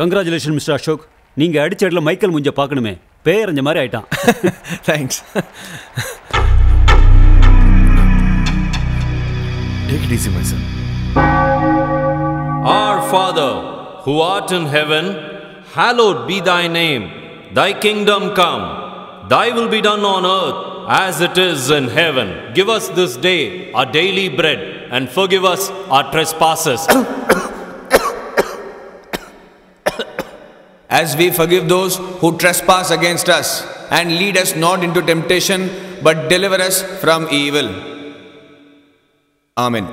Congratulation mister Ashok நீங்க அடிச்ச இடத்துல மைக்கேல் முஞ்ச பார்க்கணுமே பேரஞ்ச மாதிரி ஆயிட்டான் thanks take it easy my son Our Father, who art in heaven, hallowed be thy name. Thy kingdom come. Thy will be done on earth as it is in heaven. Give us this day our daily bread and forgive us our trespasses. As we forgive those who trespass against us, and lead us not into temptation, but deliver us from evil. Amen.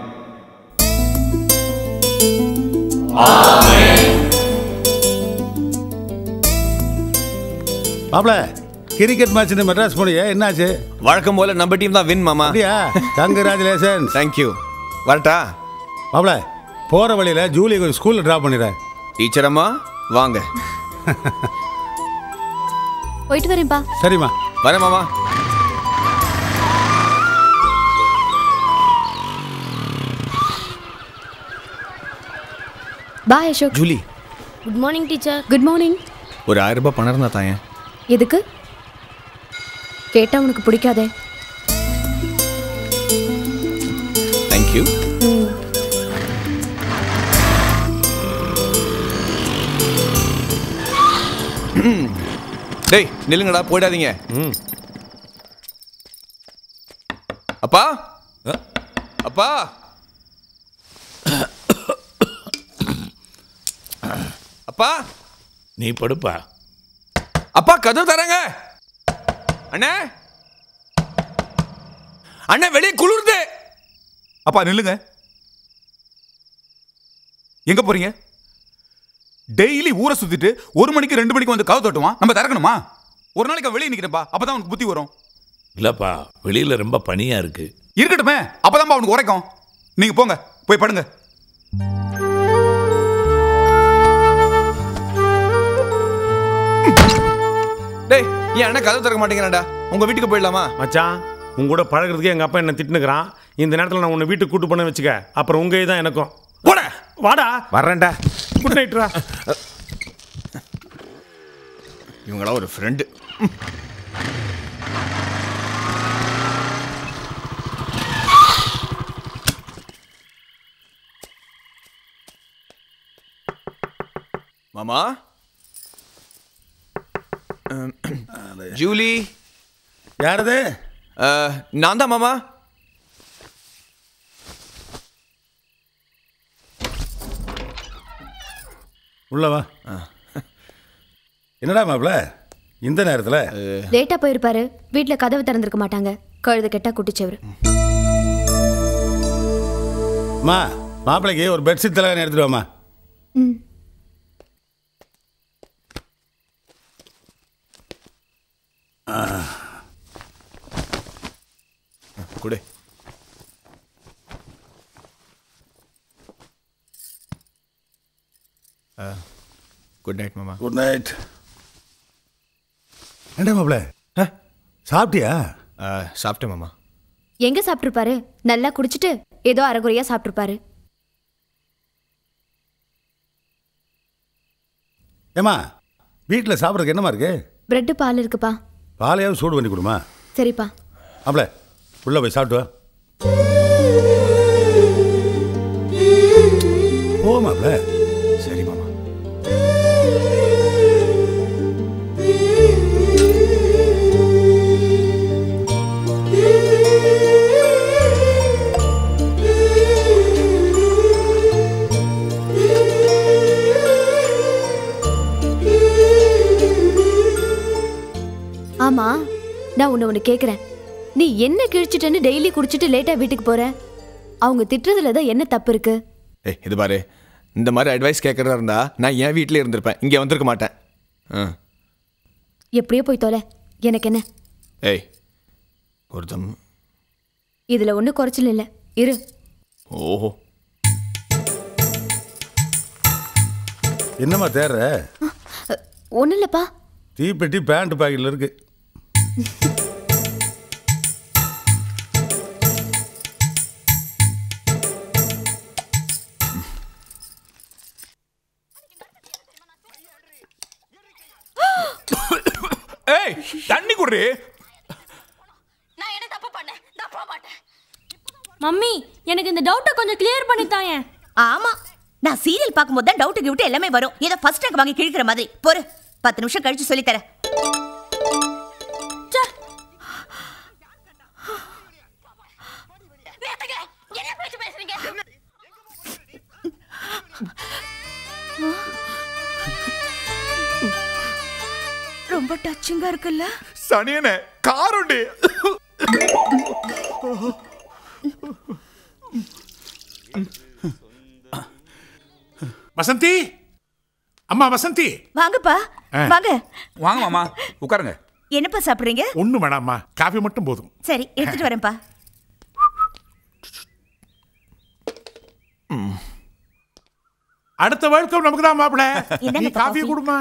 மாப்ள cricket மேட்ச்னு மெட்ராஸ் போனியே என்னாச்சு வழக்கம் போல நம்ம team தான் win மாமா அப்படியா கங்கராச்சுலேஷன் தேங்க்யூ வரட்டா மாப்ள போற வழியில ஜூலி கொஞ்சம் ஸ்கூல்ல டிராப் பண்ணிடுறேன் டீச்சர் அம்மா வாங்க போயிட்டு வரேன்ப்பா சரிம்மா வரேன் மாமா bye Ashok Julie good morning teacher good morning ஒரு ஆயிரம் ரூபாய் பணம் இருந்தா தாயேன் எதுக்கு கேட்டா உனக்கு பிடிக்காதே தேங்க்யூ டேய் நில்லுங்கடா போயிடாதீங்க அப்பா அப்பா அப்பா நீ படுப்பா அப்பா கதவு தரங்க அண்ணே அண்ணே வெளியே குளிருது அப்பா நில்லுங்க எங்க போறீங்க டெய்லி ஊரை சுத்திட்டு ஒரு மணிக்கு ரெண்டு மணிக்கு வந்து கவு தட்டுவான் நம்ம திறக்கணுமா ஒரு நாளைக்கு வெளியே நிக்கிறேன்ப்பா அப்பதான் உனக்கு புத்தி வரும் இல்லப்பா வெளியில ரொம்ப பனியா இருக்கு இருக்கட்டுமே அப்பதான்ப்பா அவனுக்கு உரைக்கும் நீங்க போங்க போய் படுங்க டேய் ஏன் அண்ணா கதவு திறக்க மாட்டேங்கிறான்டா உங்க வீட்டுக்கு போயிடலாமா மச்சான் உங்க கூட பழகுறதுக்கு எங்க அப்பா என்ன திட்டுனுக்குறான் இந்த நேரத்தில் நான் உன்னை வீட்டுக்கு கூட்டு பண்ண வச்சுக்க அப்புறம் உங்க தான் எனக்கும் போட வாடா வர்றேன்டா குட் நைட்ரா இவங்களா ஒரு ஃப்ரெண்டு மாமா அம், ஜூலி யாரது அஹ், நான் தான் மாமா உள்ள வா என்னடா மாப்ள இந்த நேரத்துல லேட்டா போயிருப்பாரு வீட்ல கதவு திறந்திருக்க மாட்டாங்க கழுது கெட்டா குட்டிச்சவரு மா மாப்பிளைக்கு ஒரு பெட்ஷீட் தலைவன் எடுத்துட்டு வாமா ம் கொடு குட் நைட் மாமா குட் நைட் என்ன மாப்ள சாப்பிட்டியா சாப்பிட்டேன் மாமா எங்க சாப்பிட்டிருப்பாரு நல்லா குடிச்சிட்டு ஏதோ அரைகுறையா சாப்பிட்டிருப்பாரு ஏமா வீட்டில் சாப்பிட்றதுக்கு என்னமா இருக்கு பிரெட்டு பால் இருக்குப்பா பாலையாவது சூடு பண்ணி கொடுமா சரிப்பா மாப்ள உள்ள போய் சாப்பிட்டு வா போ மாப்ள சரி மாமா ஆமா நான் உன்னை ஒன்று கேட்குறேன் நீ என்ன கிழிச்சிட்டேன்னு டெய்லி குடிச்சிட்டு லேட்டா வீட்டுக்கு போற அவங்க திட்டுறதுல தான் என்ன தப்பு இருக்கு ஏய் இது பாரு இந்த மாதிரி அட்வைஸ் கேட்கறதா இருந்தா நான் என் வீட்டிலே இருந்திருப்பேன் இங்கே வந்திருக்க மாட்டேன் ஆ எப்படியோ போய் தொலை எனக்கு என்ன ஏய் ஒருத்தம் இதுல ஒன்றும் குறைச்சல் இல்லை இரு ஓஹோ என்னம்மா தேடுற ஒன்றும் இல்லைப்பா தீப்பெட்டி பேண்ட் பாக்கெட்டில் இருக்கு ஏய் தண்ணி குடுறி நான் என்ன தப்பு பண்ணேன் நான் போக மாட்டேன் மம்மி எனக்கு இந்த டவுட்டை கொஞ்சம் கிளியர் பண்ணி தாயேன் ஆமா நான் சீரியல் பார்க்கும்போது தான் டவுட்டுக்கு விட்டு எல்லாமே வரும் ஏதோ ஃபர்ஸ்ட் ரேங்க் வாங்கி கிழிக்கிற மாதிரி பொறு பத்து நிமிஷம் கழிச்சு சொல்லி தரேன் என்ன பேச்சு பேசுறீங்க ரொம்ப டச்சிங்கா இருக்குல்ல சனியனே காருண்டி வசந்தி அம்மா வசந்தி வாங்கப்பா ஆ. வாங்க வாங்க மாமா உட்காருங்க என்னப்பா சாப்பிடுறீங்க ஒண்ணு வேணாம்மா காஃபி மட்டும் போதும் சரி எடுத்துட்டு வரேன்ப்பா அடுத்த வெல்கம் நமக்கு தான் மாப்பிள இந்தாங்க நீ காஃபி coffee. கொடுமா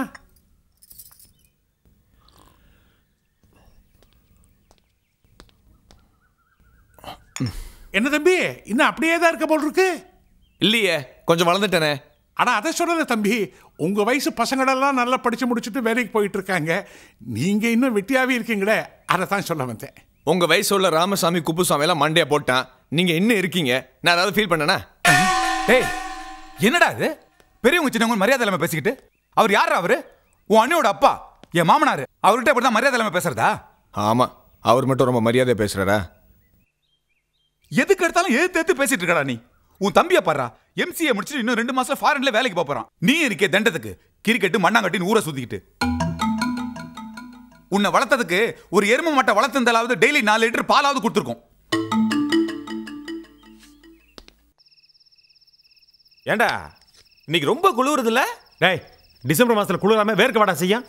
என்ன தம்பி இன்னும் அப்படியே தான் இருக்க போல் இருக்கு இல்லையே கொஞ்சம் வளர்ந்துட்டேனே ஆனா அதை சொல்லல தம்பி உங்க வயசு பசங்களெல்லாம் நல்லா படிச்சு முடிச்சுட்டு வேலைக்கு போயிட்டு இருக்காங்க நீங்க இன்னும் வெட்டியாவே இருக்கீங்களே அதை தான் சொல்ல வந்தேன் உங்க வயசு உள்ள ராமசாமி குப்புசாமி எல்லாம் மண்டையா போட்டான் நீங்க இன்னும் இருக்கீங்க நான் ஏதாவது ஃபீல் பண்ணனா டேய் என்னடா இது பெரியவங்க சின்னவங்க மரியாதை இல்லாம பேசிக்கிட்டு அவர் யார் அவரு உன் அண்ணியோட அப்பா என் மாமனாரு அவர்கிட்ட இப்படி தான் மரியாதை இல்லாம பேசுறதா ஆமா அவர் மட்டும் ரொம்ப மரியாதையா பேசுறாரா எதுக்கு எடுத்தாலும் எதிர்த்து எடுத்து பேசிட்டு இருக்கடா நீ உன் தம்பியை பாடுறா எம்சிஏ முடிச்சுட்டு இன்னும் ரெண்டு மாசம் ஃபாரின்ல வேலைக்கு போப் போறான் நீ இருக்கே தண்டத்துக்கு கிரிக்கெட்டு மண்ணாங்கட்டின்னு ஊரை சுத்திக்கிட்டு உன்னை வளர்த்ததுக்கு ஒரு எருமை மட்டை வளர்த்திருந்தாலாவது டெய்லி நாலு லிட்டர் பாலாவது கொடுத்துருக்கோம் ஏண்டா இன்னைக்கு ரொம்ப குளிருது இல்ல டேய் டிசம்பர் மாசத்துல குளிராம வேர்க்க வாடா செய்யும்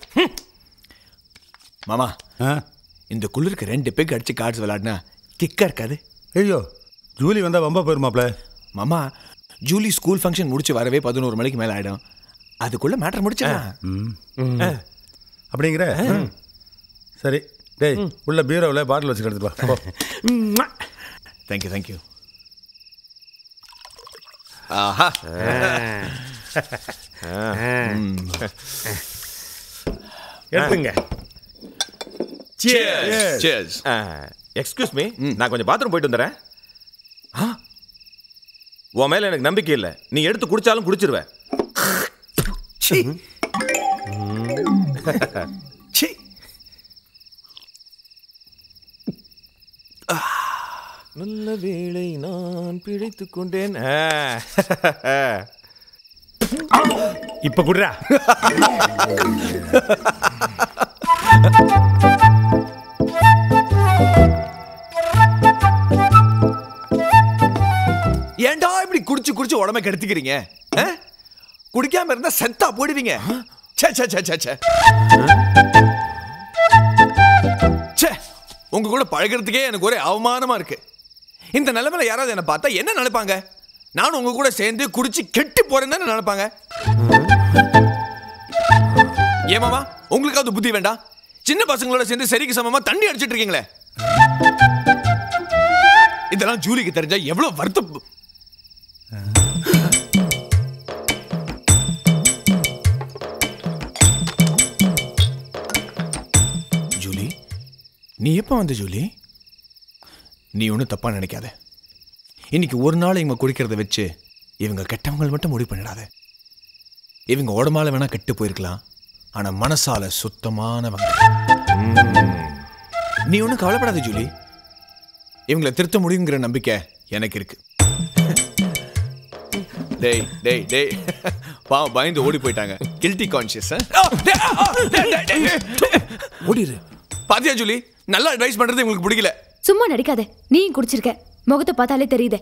மாமா இந்த குளிருக்கு ரெண்டு பேக் அடிச்சு கார்ட்ஸ் விளையாடினா கிக்கா இருக்காது ஐயோ ஜூலி வந்தா வம்பா போயிருமாப்ல மாமா ஜூலி ஸ்கூல் ஃபங்க்ஷன் முடிச்சு வரவே பதினோரு மணிக்கு மேல ஆயிடும் அதுக்குள்ள மேட்டர் முடிச்சிடலாம் அப்படிங்கிற சரி டேய் உள்ள பீரோவில் பாட்டில் வச்சு எடுத்துட்டு வா போ. தேங்க்யூ தேங்க்யூ ஆஹா எடுத்துங்க Cheers. எக்ஸ்கியூஸ் மீ நான் கொஞ்சம் பாத்ரூம் போயிட்டு வந்துடுறேன் ஆ? உன் மேல எனக்கு நம்பிக்கை இல்லை நீ எடுத்து குடிச்சாலும் குடிச்சிருவ சி நல்ல வேளை நான் பிழைத்துக் கொண்டேன் இப்ப குடுறா ஏன்டா இப்படி குடிச்சு குடிச்சு உடம்ப கெடுத்துக்கிறீங்க ஆ? குடிக்காம இருந்தா செத்தா போடுவீங்க ச்சே ச்சே ச்சே ச்சே ச்சே ச்சே உங்க கூட பழகிறதுக்கே எனக்கு ஒரே அவமானமா இருக்கு இந்த நிலைமையில யாராவது என்ன பார்த்தா என்ன நினைப்பாங்க நானும் உங்க கூட சேர்ந்து குடிச்சு கெட்டு போறேன்னு தானே நினைப்பாங்க ஏமாமா உங்களுக்காவது புத்தி வேண்டாம் சின்ன பசங்களோட சேர்ந்து சரிக்கு சமமா தண்ணி அடிச்சிட்டு இருக்கீங்களே இதெல்லாம் ஜூலிக்கு தெரிஞ்சா எவ்வளவு வருத்தம் ஜூலி நீ எப்போ வந்த ஜூலி நீ ஒன்றும் தப்பா நினைக்காத இன்னைக்கு ஒரு நாள் இவங்க குடிக்கிறத வச்சு இவங்க கெட்டவங்க மட்டும் முடிவு பண்ணிடாத இவங்க உடம்பால வேணா கெட்டு போயிருக்கலாம் ஆனா மனசால சுத்தமானவங்க நீ ஒன்றும் கவலைப்படாத ஜூலி இவங்களை திருத்த முடியுங்கிற நம்பிக்கை எனக்கு இருக்கு டேய் டேய் டேய் பாவம் பயந்து ஓடி போயிட்டாங்க கில்ட்டி கான்ஷியஸ் ஓடிரு பாத்தியா ஜூலி நல்லா அட்வைஸ் பண்றது உங்களுக்கு பிடிக்கல சும்மா நடிக்காத நீயும் குடிச்சிருக்க முகத்தை பார்த்தாலே தெரியுதே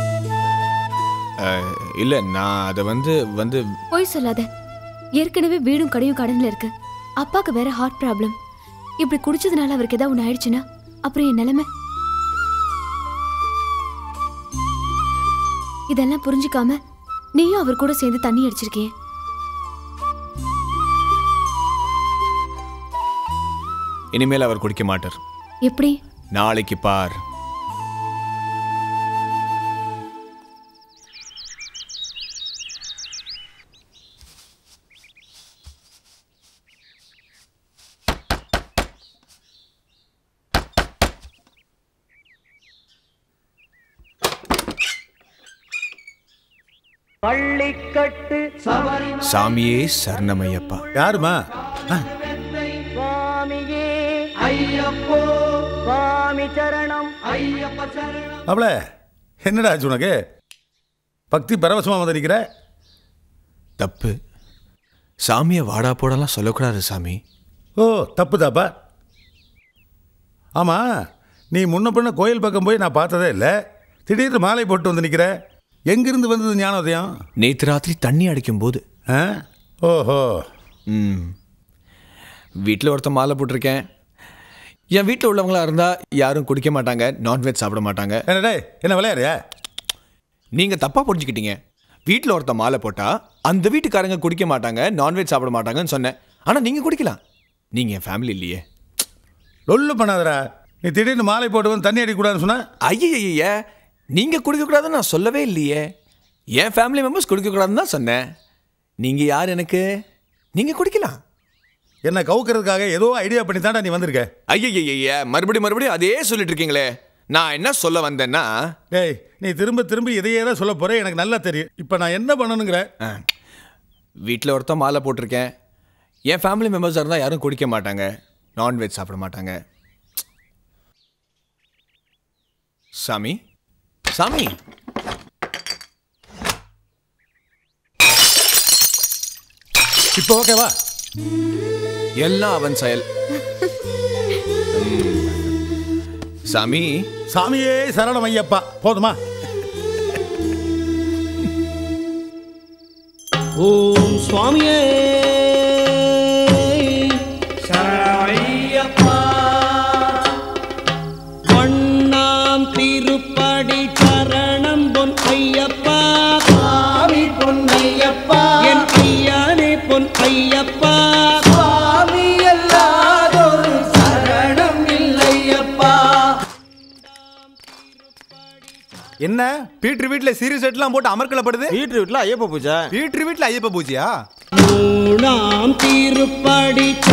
அஹ், இல்ல நான் அதை வந்து வந்து பொய் சொல்லாத ஏற்கனவே வீடும் கடையும் கடன்ல இருக்கு அப்பாக்கு வேற ஹார்ட் ப்ராப்ளம் இப்படி குடிச்சதுனால அவருக்கு ஏதாவது ஒன்று ஆயிடுச்சுன்னா அப்புறம் என் நிலைமை இதெல்லாம் புரிஞ்சுக்காம நீயும் அவர் கூட சேர்ந்து தண்ணி அடிச்சிருக்கியே இனிமேல் அவர் குடிக்க மாட்டார் எப்படி நாளைக்கு பார் பள்ளிக்கட்டு சபரி சாமியே சரணமையப்பா யாருமா சுவாமியே ஐயப்போ சுவாமி சரணம் ஐயப்ப சரணம் அவள என்னடா ஆச்சு உனக்கு பக்தி பரவசமா வந்திருக்கிற தப்பு சாமியை வாடா போடலாம் சொல்லக்கூடாது சாமி ஓ தப்பு தாப்பா ஆமா நீ முன்ன பின்ன கோயில் பக்கம் போய் நான் பார்த்ததே இல்லை திடீர்னு மாலை போட்டு வந்து நிற்கிற எங்கிருந்து வந்தது ஞானோதயம் நேற்று ராத்திரி தண்ணி அடிக்கும் போது ஆ ஓஹோ ம் வீட்டில் ஒருத்தன் மாலை போட்டிருக்கேன் என் வீட்டில் உள்ளவங்களா இருந்தால் யாரும் குடிக்க மாட்டாங்க நான்வெஜ் சாப்பிட மாட்டாங்க என்னடே என்ன விளையாடுறியா நீங்கள் தப்பாக புரிஞ்சுக்கிட்டீங்க வீட்டில் ஒருத்தன் மாலை போட்டால் அந்த வீட்டுக்காரங்க குடிக்க மாட்டாங்க நான்வெஜ் சாப்பிட மாட்டாங்கன்னு சொன்னேன் ஆனால் நீங்கள் குடிக்கலாம் நீங்கள் என் ஃபேமிலி இல்லையே லொல்லு பண்ணாதடா நீ திடீர்னு மாலை போட்டு வந்து தண்ணி அடிக்கக்கூடாதுன்னு சொன்னா ஐயய்ய நீங்கள் குடிக்கக்கூடாதுன்னு நான் சொல்லவே இல்லையே என் ஃபேமிலி மெம்பர்ஸ் குடிக்கக்கூடாதுன்னு தான் சொன்னேன் நீங்கள் யார் எனக்கு நீங்கள் குடிக்கலாம் என்ன கவுக்கிறதுக்காக ஏதோ ஐடியா பண்ணி தான்டா நீ வந்திருக்க ஐயய்ய மறுபடியும் மறுபடியும் அதே சொல்லிட்டு இருக்கீங்களே நான் என்ன சொல்ல வந்தேன்னா டேய் நீ திரும்ப திரும்ப இதையே தான் சொல்ல போற எனக்கு நல்லா தெரியும் இப்போ நான் என்ன பண்ணணுங்கிற வீட்டில் ஒருத்தன் மாலை போட்டிருக்கேன் என் ஃபேமிலி மெம்பர்ஸாக இருந்தால் யாரும் குடிக்க மாட்டாங்க நான்வெஜ் சாப்பிட மாட்டாங்க சாமி சாமி இப்போ ஓகேவா எல்லாம் அவன் செயல் ம். சாமி சாமியே சரணம் ஐயப்பா போதுமா ஓம் சுவாமியே சரணையப்பா வண்ணாம் திருப்படி சரணம் பொன் ஐயப்பா சுவாமி பொன் ஐயப்பா என் ஐயானே பொன் ஐயப்பா சுவாமி அல்லாதொரு சரணம் இல்லையப்பா என்ன பீட்ரு வீட்ல சீரியஸ் செட்லாம் போட்டு அமர்க்கலப்படுது பீட்ரு வீட்ல ஐயப்ப பூஜை பீட்ரு வீட்ல ஐயப்ப பூஜையா மூணாம் திருப்படி